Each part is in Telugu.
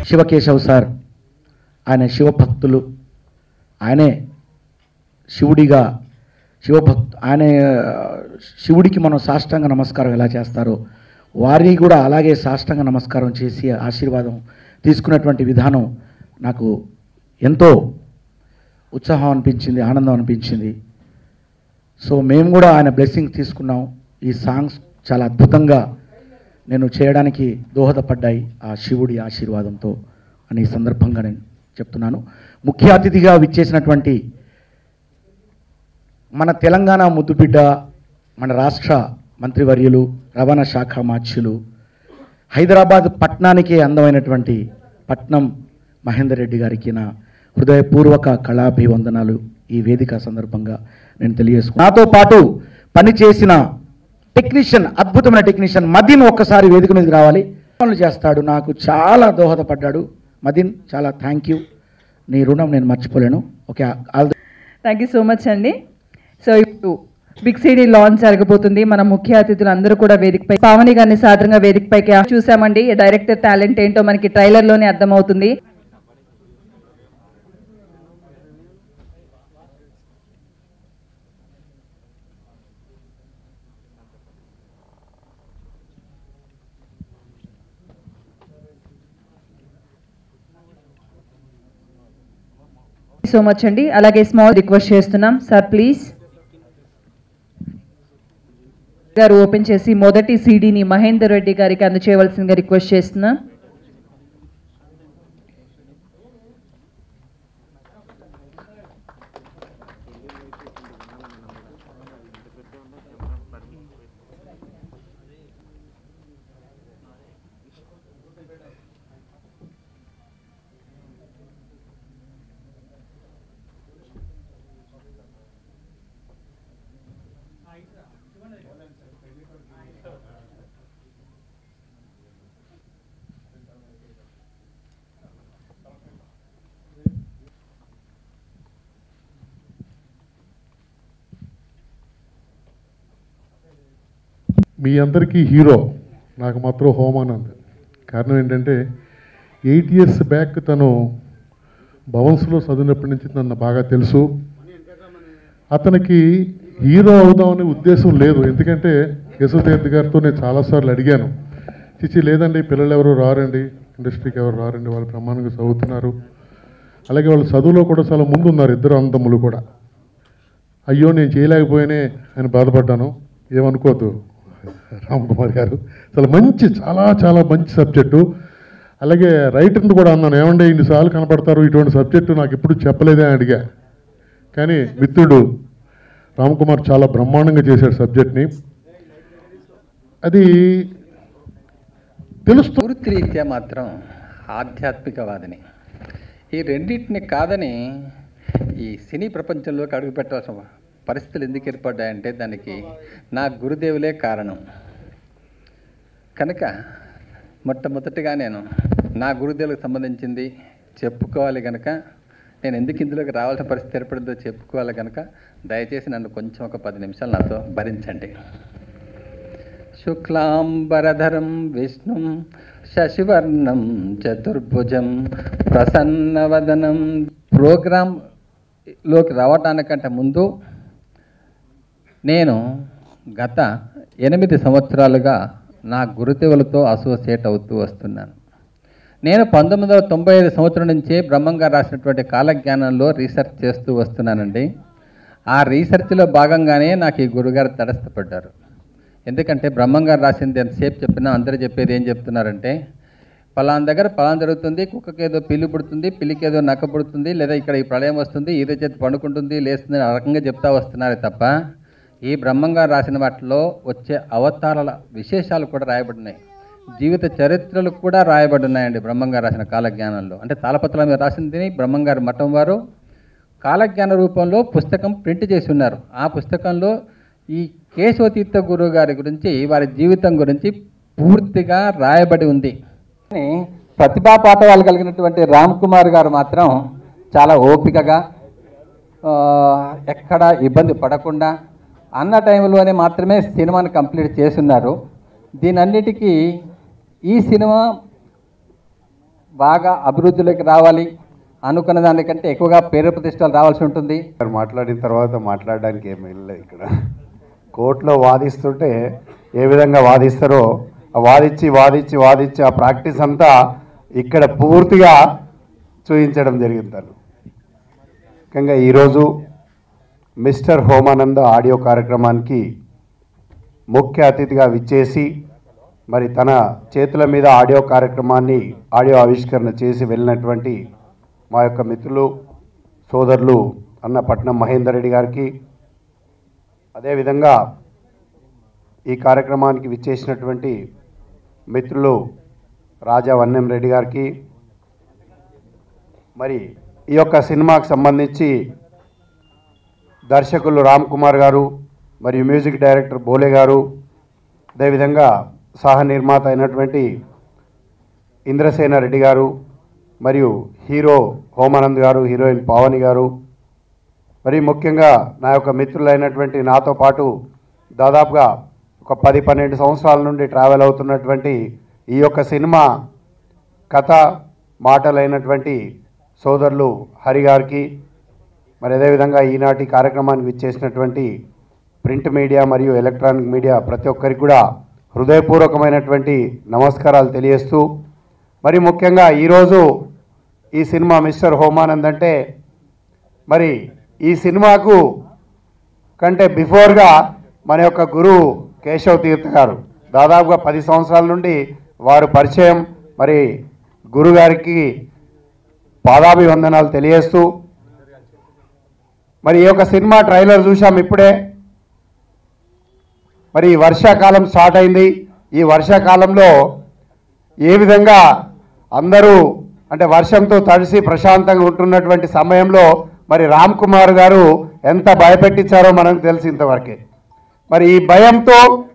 శివకేశవ్ సార్ ఆయన శివభక్తులు ఆయనే శివుడిగా శివభక్తు ఆయన శివుడికి మనం సాష్టాంగ నమస్కారం ఎలా చేస్తారో వారిని కూడా అలాగే సాష్టాంగ నమస్కారం చేసి ఆశీర్వాదం తీసుకున్నటువంటి విధానం నాకు ఎంతో ఉత్సాహం అనిపించింది ఆనందం అనిపించింది సో మేము కూడా ఆయన బ్లెస్సింగ్ తీసుకున్నాం ఈ సాంగ్స్ చాలా అద్భుతంగా నేను చేయడానికి దోహదపడ్డాయి ఆ శివుడి ఆశీర్వాదంతో అని ఈ సందర్భంగా నేను చెప్తున్నాను ముఖ్య అతిథిగా విచ్చేసినటువంటి మన తెలంగాణ ముద్దుబిడ్డ మన రాష్ట్ర మంత్రివర్యులు రవాణా శాఖ మార్చులు హైదరాబాద్ పట్నానికే అందమైనటువంటి పట్నం మహేందర్ రెడ్డి గారికి నా హృదయపూర్వక కళాభివందనాలు ఈ వేదిక సందర్భంగా నేను తెలియజేసుకున్నాను నాతో పాటు పనిచేసిన టెక్నీషియన్ అద్భుతమైన టెక్నీషియన్ మదిన్ ఒక్కసారి వేదిక మీదకి రావాలి పనులు చేస్తాడు నాకు చాలా దోహదపడ్డాడు మదిన్ చాలా థ్యాంక్ యూ నీ రుణం నేను మర్చిపోలేను okay all thank you so much అండి సో ఇప్పుడు బిగ్ సిటీ లాంచ్ జరగబోతుంది మన ముఖ్య అతిథులు అందరూ కూడా వేదికపై పావని గారిని సాధారణంగా వేదికపైకి చూసామండి డైరెక్టర్ టాలెంట్ ఏంటో మనకి ట్రైలర్ లోనే అర్థమవుతుంది సో మచ్ అండి అలాగే స్మాల్ రిక్వెస్ట్ చేస్తున్నాం సార్ ప్లీజ్ గారు ఓపెన్ చేసి మొదటి సీడీని మహేందర్ రెడ్డి గారికి అందచేయవలసిందిగా రిక్వెస్ట్ చేస్తున్నాం మీ అందరికీ హీరో నాకు మాత్రం హోమానంద్ కారణం ఏంటంటే ఎయిట్ ఇయర్స్ బ్యాక్ తను భవన్స్లో చదివినప్పటి నుంచి నన్ను బాగా తెలుసు అతనికి హీరో అవుదామనే ఉద్దేశం లేదు ఎందుకంటే యశోతీర్థ్ గారితో నేను చాలాసార్లు అడిగాను చిచి లేదండి పిల్లలు ఎవరు రారండి ఇండస్ట్రీకి ఎవరు రారండి వాళ్ళు ప్రమాణంగా చదువుతున్నారు అలాగే వాళ్ళు చదువులో కూడా చాలా ముందు ఉన్నారు ఇద్దరు అందములు కూడా అయ్యో నేను చేయలేకపోయానే అని బాధపడ్డాను ఏమనుకోవద్దు రామ్ కుమార్ గారు చాలా మంచి చాలా చాలా మంచి సబ్జెక్టు అలాగే రైటర్ని కూడా అన్నాను ఏమంటే ఇన్నిసార్లు కనపడతారు ఇటువంటి సబ్జెక్టు నాకు ఎప్పుడు చెప్పలేదే అని అడిగా కానీ మిత్రుడు రామ్ కుమార్ చాలా బ్రహ్మాండంగా చేశాడు సబ్జెక్ట్ని అది తెలుస్తూ పూర్తిరీత్యా మాత్రం ఆధ్యాత్మికవాదిని ఈ రెండింటిని కాదని ఈ సినీ ప్రపంచంలోకి అడుగుపెట్టాల్సిన పరిస్థితులు ఎందుకు ఏర్పడ్డాయంటే దానికి నా గురుదేవులే కారణం కనుక మొట్టమొదటిగా నేను నా గురుదేవులకు సంబంధించింది చెప్పుకోవాలి కనుక నేను ఎందుకు ఇందులోకి రావాల్సిన పరిస్థితి ఏర్పడిందో చెప్పుకోవాలి కనుక దయచేసి నన్ను కొంచెం ఒక పది నిమిషాలు నాతో భరించండి శుక్లాంబరధరం విష్ణుం శశివర్ణం చతుర్భుజం ప్రసన్నవదనం ప్రోగ్రాంలోకి రావటానికంటే ముందు నేను గత ఎనిమిది సంవత్సరాలుగా నా గురుదేవులతో అసోసియేట్ అవుతూ వస్తున్నాను నేను పంతొమ్మిది వందల తొంభై ఐదు సంవత్సరం నుంచే బ్రహ్మంగా రాసినటువంటి కాలజ్ఞానంలో రీసెర్చ్ చేస్తూ వస్తున్నానండి ఆ రీసెర్చ్లో భాగంగానే నాకు ఈ గురుగారు తటస్థపడ్డారు ఎందుకంటే బ్రహ్మంగారు రాసింది ఎంతసేపు చెప్పినా అందరూ చెప్పేది ఏం చెప్తున్నారంటే పలానా దగ్గర పలానా జరుగుతుంది కుక్కకి ఏదో పిల్లి పుడుతుంది పిల్లికి ఏదో నక్క పుడుతుంది లేదా ఇక్కడ ఈ ప్రళయం వస్తుంది ఈత చేతి పండుకుంటుంది లేస్తుంది ఆ రకంగా చెప్తా వస్తున్నారే తప్ప ఈ బ్రహ్మంగారు రాసిన వాటిలో వచ్చే అవతారాల విశేషాలు కూడా రాయబడినాయి జీవిత చరిత్రలు కూడా రాయబడి ఉన్నాయండి బ్రహ్మంగారు రాసిన కాలజ్ఞానంలో అంటే తాళపత్రాల మీద రాసింది బ్రహ్మంగారు మఠం వారు కాలజ్ఞాన రూపంలో పుస్తకం ప్రింట్ చేసి ఉన్నారు ఆ పుస్తకంలో ఈ కేశవతీర్థ గురువు గారి గురించి వారి జీవితం గురించి పూర్తిగా రాయబడి ఉంది కానీ ప్రతిభా పాఠవాలు కలిగినటువంటి రామ్ కుమార్ గారు మాత్రం చాలా ఓపికగా ఆ, ఎక్కడ ఇబ్బంది పడకుండా అన్న టైంలోనే మాత్రమే సినిమాని కంప్లీట్ చేస్తున్నారు దీనన్నిటికీ ఈ సినిమా బాగా అభివృద్ధిలోకి రావాలి అనుకున్న దానికంటే ఎక్కువగా పేరు ప్రతిష్టలు రావాల్సి ఉంటుంది గారు మాట్లాడిన తర్వాత మాట్లాడడానికి ఏం వెళ్ళలేదు ఇక్కడ కోర్టులో వాదిస్తుంటే ఏ విధంగా వాదిస్తారో ఆ వాదించి వాదించి వాదించి ఆ ప్రాక్టీస్ అంతా ఇక్కడ పూర్తిగా చూపించడం జరిగింది తను ముఖ్యంగా ఈరోజు మిస్టర్ హోమానంద ఆడియో కార్యక్రమానికి ముఖ్య అతిథిగా విచ్చేసి మరి తన చేతుల మీద ఆడియో కార్యక్రమాన్ని ఆడియో ఆవిష్కరణ చేసి వెళ్ళినటువంటి మా యొక్క మిత్రులు సోదరులు అన్న పట్నం మహేందర్ రెడ్డి గారికి అదేవిధంగా ఈ కార్యక్రమానికి విచ్చేసినటువంటి మిత్రులు రాజా వన్నెం రెడ్డి గారికి మరి ఈ యొక్క సినిమాకు సంబంధించి దర్శకులు రామ్ కుమార్ గారు మరియు మ్యూజిక్ డైరెక్టర్ బోలే గారు అదేవిధంగా సహ నిర్మాత అయినటువంటి ఇంద్రసేన రెడ్డి గారు మరియు హీరో హోమానంద్ గారు హీరోయిన్ పావని గారు మరి ముఖ్యంగా నా యొక్క మిత్రులైనటువంటి నాతో పాటు దాదాపుగా ఒక పది పన్నెండు సంవత్సరాల నుండి ట్రావెల్ అవుతున్నటువంటి ఈ యొక్క సినిమా కథ మాటలైనటువంటి సోదరులు హరి గారికి మరి అదేవిధంగా ఈనాటి కార్యక్రమానికి విచ్చేసినటువంటి ప్రింట్ మీడియా మరియు ఎలక్ట్రానిక్ మీడియా ప్రతి ఒక్కరికి కూడా హృదయపూర్వకమైనటువంటి నమస్కారాలు తెలియజేస్తూ మరి ముఖ్యంగా ఈరోజు ఈ సినిమా మిస్టర్ హోమానంద్ అంటే మరి ఈ సినిమాకు కంటే బిఫోర్గా మన యొక్క గురువు కేశవ్ తీర్థ గారు దాదాపుగా పది సంవత్సరాల నుండి వారు పరిచయం మరి గురుగారికి పాదాభివందనాలు తెలియజేస్తూ మరి ఈ యొక్క సినిమా ట్రైలర్ చూసాం ఇప్పుడే మరి ఈ వర్షాకాలం స్టార్ట్ అయింది ఈ వర్షాకాలంలో ఏ విధంగా అందరూ అంటే వర్షంతో తడిసి ప్రశాంతంగా ఉంటున్నటువంటి సమయంలో మరి రామ్ కుమార్ గారు ఎంత భయపెట్టించారో మనకు తెలిసి ఇంతవరకే మరి ఈ భయంతో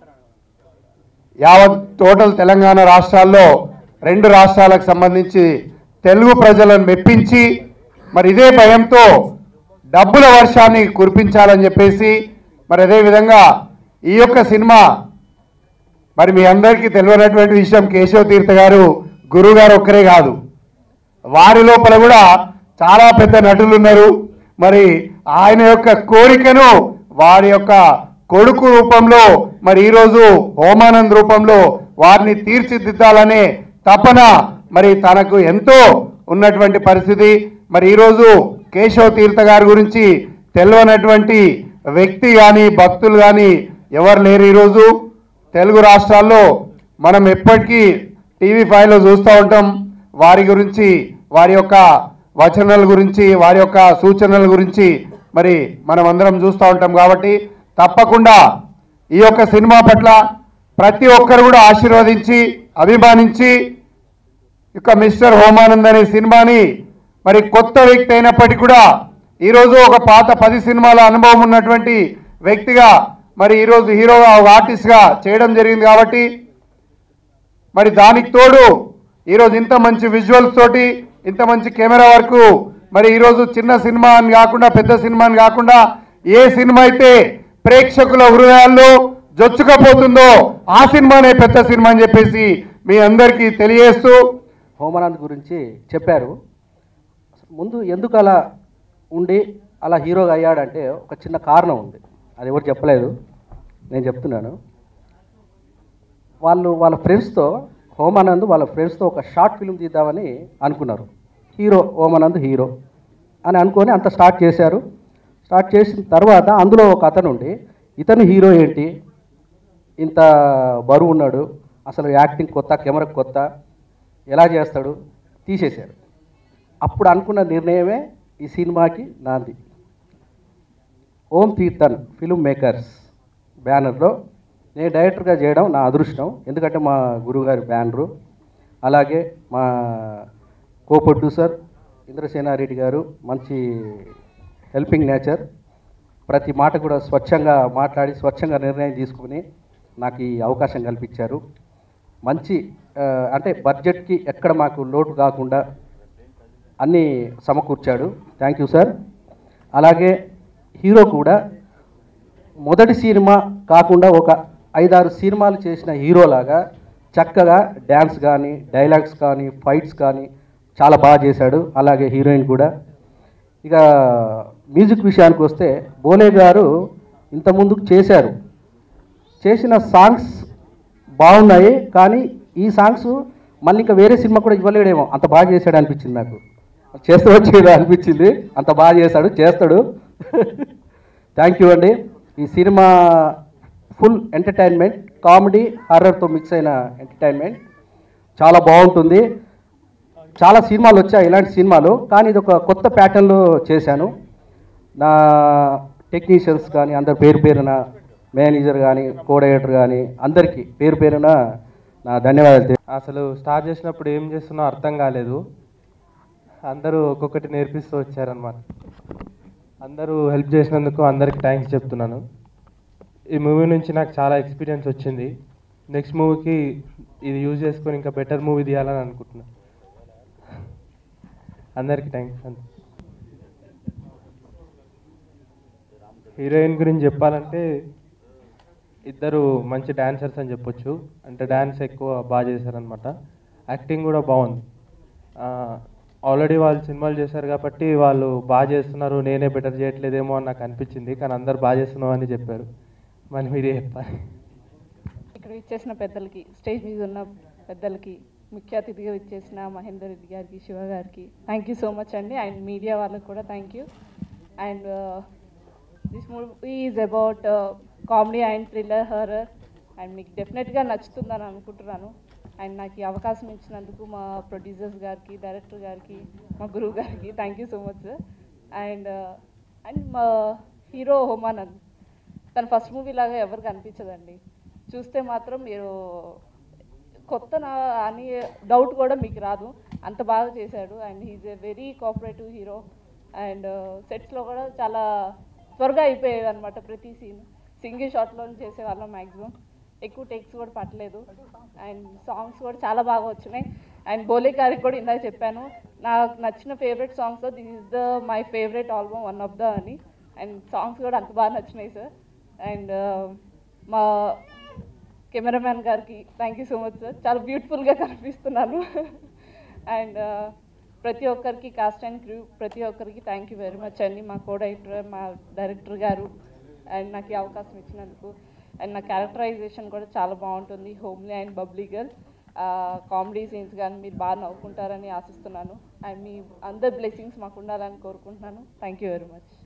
యావత్ టోటల్ తెలంగాణ రాష్ట్రాల్లో రెండు రాష్ట్రాలకు సంబంధించి తెలుగు ప్రజలను మెప్పించి మరి ఇదే భయంతో డబ్బుల వర్షాన్ని కురిపించాలని చెప్పేసి మరి అదేవిధంగా ఈ యొక్క సినిమా మరి మీ అందరికీ తెలియనటువంటి విషయం కేశవ తీర్థ గారు గురువు గారు ఒక్కరే కాదు వారి లోపల కూడా చాలా పెద్ద నటులు ఉన్నారు మరి ఆయన యొక్క కోరికను వారి యొక్క కొడుకు రూపంలో మరి ఈరోజు హోమానంద్ రూపంలో వారిని తీర్చిదిద్దాలనే తపన మరి తనకు ఎంతో ఉన్నటువంటి పరిస్థితి మరి ఈరోజు కేశవ తీర్థ గారి గురించి తెలియనటువంటి వ్యక్తి కానీ భక్తులు కానీ ఎవరు లేరు ఈరోజు తెలుగు రాష్ట్రాల్లో మనం ఎప్పటికీ టీవీ ఫైవ్లో చూస్తూ ఉంటాం వారి గురించి వారి యొక్క వచనాల గురించి వారి యొక్క సూచనల గురించి మరి మనం అందరం చూస్తూ ఉంటాం కాబట్టి తప్పకుండా ఈ యొక్క సినిమా పట్ల ప్రతి ఒక్కరు కూడా ఆశీర్వదించి అభిమానించి ఇక మిస్టర్ హోమానంద్ అనే సినిమాని మరి కొత్త వ్యక్తి అయినప్పటికీ కూడా ఈరోజు ఒక పాత పది సినిమాల అనుభవం ఉన్నటువంటి వ్యక్తిగా మరి ఈరోజు హీరోగా ఒక ఆర్టిస్ట్గా చేయడం జరిగింది కాబట్టి మరి దానికి తోడు ఈరోజు ఇంత మంచి విజువల్స్ తోటి ఇంత మంచి కెమెరా వర్క్ మరి ఈరోజు చిన్న సినిమా అని కాకుండా పెద్ద సినిమా అని కాకుండా ఏ సినిమా అయితే ప్రేక్షకుల హృదయాల్లో జొచ్చుకపోతుందో ఆ సినిమానే పెద్ద సినిమా అని చెప్పేసి మీ అందరికీ తెలియజేస్తూ హోమానంద్ గురించి చెప్పారు ముందు ఎందుకు అలా ఉండి అలా హీరోగా అయ్యాడంటే ఒక చిన్న కారణం ఉంది అది ఎవరు చెప్పలేదు నేను చెప్తున్నాను వాళ్ళు వాళ్ళ ఫ్రెండ్స్తో హోమానంద్ వాళ్ళ ఫ్రెండ్స్తో ఒక షార్ట్ ఫిల్మ్ తీద్దామని అనుకున్నారు హీరో హోమానంద్ హీరో అని అనుకొని అంత స్టార్ట్ చేశారు స్టార్ట్ చేసిన తర్వాత అందులో ఒక అతను ఉండి ఇతను హీరో ఏంటి ఇంత బరువు ఉన్నాడు అసలు యాక్టింగ్ కొత్త కెమెరా కొత్త ఎలా చేస్తాడు తీసేశారు అప్పుడు అనుకున్న నిర్ణయమే ఈ సినిమాకి నాంది ఓం తీర్థన్ ఫిల్మ్ మేకర్స్ బ్యానర్లో నేను డైరెక్టర్గా చేయడం నా అదృష్టం ఎందుకంటే మా గురువుగారి బ్యానరు అలాగే మా కో ప్రొడ్యూసర్ ఇంద్రసేనారెడ్డి గారు మంచి హెల్పింగ్ నేచర్ ప్రతి మాట కూడా స్వచ్ఛంగా మాట్లాడి స్వచ్ఛంగా నిర్ణయం తీసుకుని నాకు ఈ అవకాశం కల్పించారు మంచి ఆ, అంటే బడ్జెట్కి ఎక్కడ మాకు లోటు కాకుండా అన్నీ సమకూర్చాడు థ్యాంక్ యూ సార్ అలాగే హీరో కూడా మొదటి సినిమా కాకుండా ఒక ఐదారు సినిమాలు చేసిన హీరోలాగా చక్కగా డ్యాన్స్ కానీ డైలాగ్స్ కానీ ఫైట్స్ కానీ చాలా బాగా చేశాడు అలాగే హీరోయిన్ కూడా ఇక మ్యూజిక్ విషయానికి వస్తే బోలే గారు ఇంతకుముందు చేశారు చేసిన సాంగ్స్ బాగున్నాయి కానీ ఈ సాంగ్స్ మళ్ళీ ఇంకా వేరే సినిమా కూడా ఇవ్వలేడేమో అంత బాగా చేశాడు అనిపించింది నాకు చేస్తూ వచ్చేది అనిపించింది అంత బాగా చేశాడు చేస్తాడు థ్యాంక్ యూ అండి ఈ సినిమా ఫుల్ ఎంటర్టైన్మెంట్ కామెడీ హారర్తో మిక్స్ అయిన ఎంటర్టైన్మెంట్ చాలా బాగుంటుంది చాలా సినిమాలు వచ్చాయి ఇలాంటి సినిమాలు కానీ ఇది ఒక కొత్త ప్యాటర్న్లో చేశాను నా టెక్నీషియన్స్ కానీ అందరి పేరు పేరున మేనేజర్ కానీ కోడైటర్ కానీ అందరికీ పేరు పేరున నా ధన్యవాదాలు తె- అసలు స్టార్ట్ చేసినప్పుడు ఏం చేస్తున్నా అర్థం కాలేదు అందరూ ఒక్కొక్కటి నేర్పిస్తూ వచ్చారనమాట అందరూ హెల్ప్ చేసినందుకు అందరికి థ్యాంక్స్ చెప్తున్నాను ఈ మూవీ నుంచి నాకు చాలా ఎక్స్పీరియన్స్ వచ్చింది నెక్స్ట్ మూవీకి ఇది యూజ్ చేసుకొని ఇంకా బెటర్ మూవీ తీయాలని అనుకుంటున్నాను అందరికి థ్యాంక్స్ అండి హీరోయిన్ గురించి చెప్పాలంటే ఇద్దరు మంచి డాన్సర్స్ అని చెప్పొచ్చు అంటే డ్యాన్స్ ఎక్కువ బాగా చేశారనమాట యాక్టింగ్ కూడా బాగుంది ఆల్రెడీ వాళ్ళు సినిమాలు చేశారు కాబట్టి వాళ్ళు బాగా చేస్తున్నారు నేనే బెటర్ చేయట్లేదేమో అని నాకు అనిపించింది కానీ అందరు బాగా చేస్తున్నావు అని చెప్పారు మరి మీరే చెప్పాలి ఇక్కడ ఇచ్చేసిన పెద్దలకి స్టేజ్ మీద ఉన్న పెద్దలకి ముఖ్య అతిథిగా ఇచ్చేసిన మహేందర్ రెడ్డి గారికి శివ గారికి థ్యాంక్ యూ సో మచ్ అండి అండ్ మీడియా వాళ్ళకి కూడా thank you and this movie is about comedy and thriller horror and మీకు డెఫినెట్గా నచ్చుతుందని అనుకుంటున్నాను అండ్ నాకు ఈ అవకాశం ఇచ్చినందుకు మా ప్రొడ్యూసర్స్ గారికి డైరెక్టర్ గారికి మా గురువు గారికి thank you so much sir and and మా హీరో హోమానంద్ తన ఫస్ట్ మూవీ లాగా ఎవరికి అనిపించదండి చూస్తే మాత్రం మీరు కొత్త నా అని డౌట్ కూడా మీకు రాదు అంత బాగా చేశాడు and he's a very cooperative hero and సెట్స్లో కూడా చాలా త్వరగా అయిపోయేవి అనమాట ప్రతి సీన్ సింగిల్ షాట్లో చేసేవాళ్ళం మ్యాక్సిమం ఎక్కువ టేక్స్ కూడా పట్టలేదు అండ్ సాంగ్స్ కూడా చాలా బాగా వచ్చినాయి అండ్ బోలే గారికి కూడా ఇందాక చెప్పాను నాకు నచ్చిన favourite songs this is the my favourite album one of the అని అండ్ సాంగ్స్ కూడా అంత బాగా నచ్చినాయి సార్ అండ్ మా కెమెరామ్యాన్ గారికి thank you so much sir చాలా బ్యూటిఫుల్గా కనిపిస్తున్నాను అండ్ ప్రతి ఒక్కరికి కాస్ట్ అండ్ క్రూ ప్రతి ఒక్కరికి థ్యాంక్ యూ వెరీ మచ్ అండి మా కో డైరెక్టర్ మా డైరెక్టర్ గారు అండ్ నాకు ఈ అవకాశం ఇచ్చినందుకు అండ్ నా క్యారెక్టరైజేషన్ కూడా చాలా బాగుంటుంది homely and bubbly girl comedy scenes కానీ మీరు బాగా నవ్వుకుంటారని ఆశిస్తున్నాను అండ్ మీ అందరి బ్లెస్సింగ్స్ మాకు ఉండాలని కోరుకుంటున్నాను థ్యాంక్ యూ వెరీ మచ్